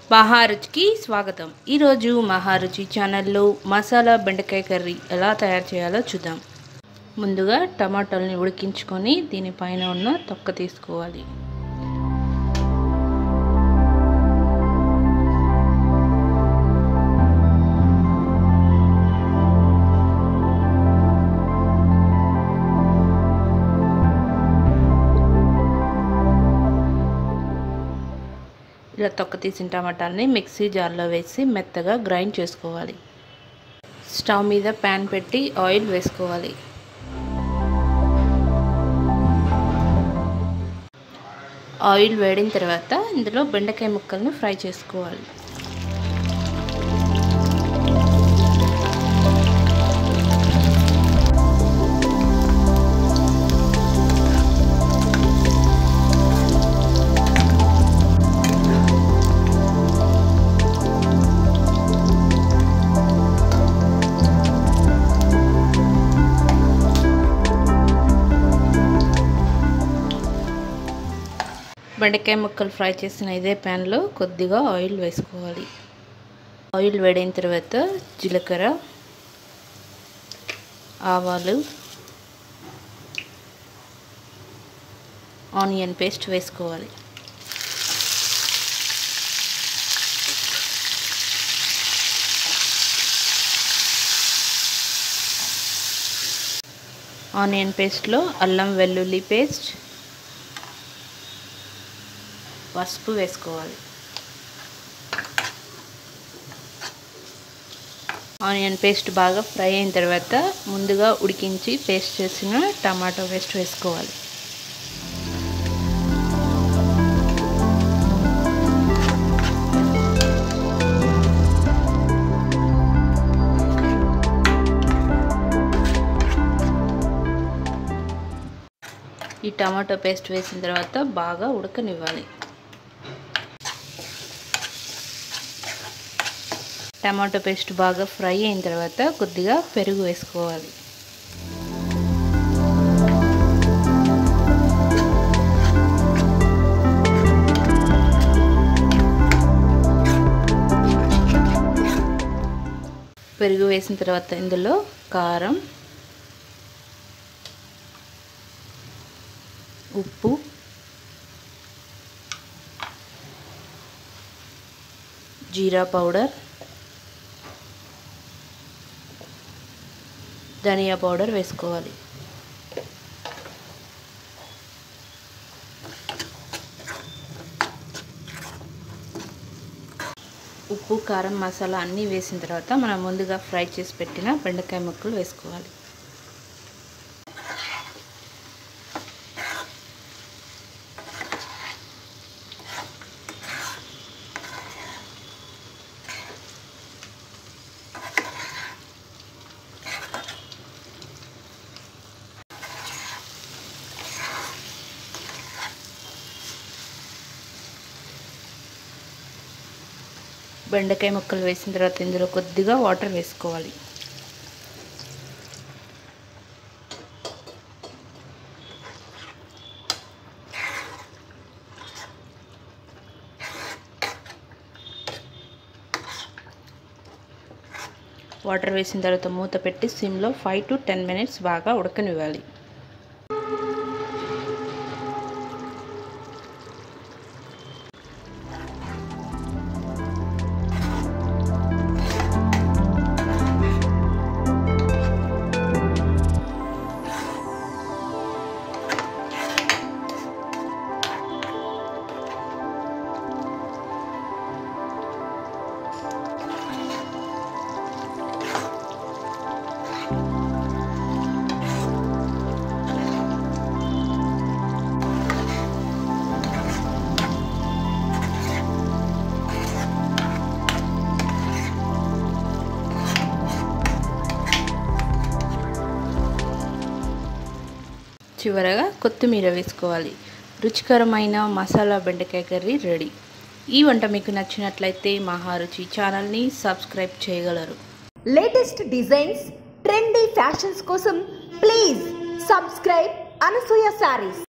మహారుచికి స్వాగతం ఈరోజు మహారుచి ఛానల్లో మసాలా బెండకాయ కర్రీ ఎలా తయారు చేయాలో చూద్దాం ముందుగా టమాటాలని ఉడికించుకొని దీనిపైన ఉన్న తొక్క తీసుకోవాలి ఇలా తొక్క తీసిన టమాటాలని మిక్సీ జార్లో వేసి మెత్తగా గ్రైండ్ చేసుకోవాలి స్టవ్ మీద ప్యాన్ పెట్టి ఆయిల్ వేసుకోవాలి ఆయిల్ వేడిన తర్వాత ఇందులో బెండకాయ ముక్కలను ఫ్రై చేసుకోవాలి బెండకాయ ముక్కలు ఫ్రై చేసిన ఇదే ప్యాన్లో కొద్దిగా ఆయిల్ వేసుకోవాలి ఆయిల్ వేడైన తర్వాత జీలకర్ర ఆవాలు ఆనియన్ పేస్ట్ వేసుకోవాలి ఆనియన్ పేస్ట్లో అల్లం వెల్లుల్లి పేస్ట్ పసుపు వేసుకోవాలి ఆనియన్ పేస్ట్ బాగా ఫ్రై అయిన తర్వాత ముందుగా ఉడికించి పేస్ట్ చేసిన టమాటో పేస్ట్ వేసుకోవాలి ఈ టమాటో పేస్ట్ వేసిన తర్వాత బాగా ఉడకనివ్వాలి టమాటో పేస్ట్ బాగా ఫ్రై అయిన తర్వాత కొద్దిగా పెరుగు వేసుకోవాలి పెరుగు వేసిన తర్వాత ఇందులో కారం ఉప్పు జీరా పౌడర్ ధనియా పౌడర్ వేసుకోవాలి ఉప్పు కారం మసాలా అన్నీ వేసిన తర్వాత మనం ముందుగా ఫ్రై చేసి పెట్టిన బెండకాయ ముక్కలు వేసుకోవాలి బెండకాయ ముక్కలు వేసిన తర్వాత ఇందులో కొద్దిగా వాటర్ వేసుకోవాలి వాటర్ వేసిన తర్వాత మూత పెట్టి సిమ్లో ఫైవ్ టు టెన్ మినిట్స్ బాగా ఉడకనివ్వాలి చివరగా కొత్తిమీర వేసుకోవాలి రుచికరమైన మసాలా బెండకాయ కర్రీ రెడీ ఈ వంట మీకు నచ్చినట్లయితే మహారుచి ఛానల్ని సబ్స్క్రైబ్ చేయగలరు లేటెస్ట్ డిజైన్స్ ట్రెండీ ఫ్యాషన్స్ కోసం ప్లీజ్ సబ్స్క్రైబ్ అనసూయ శారీస్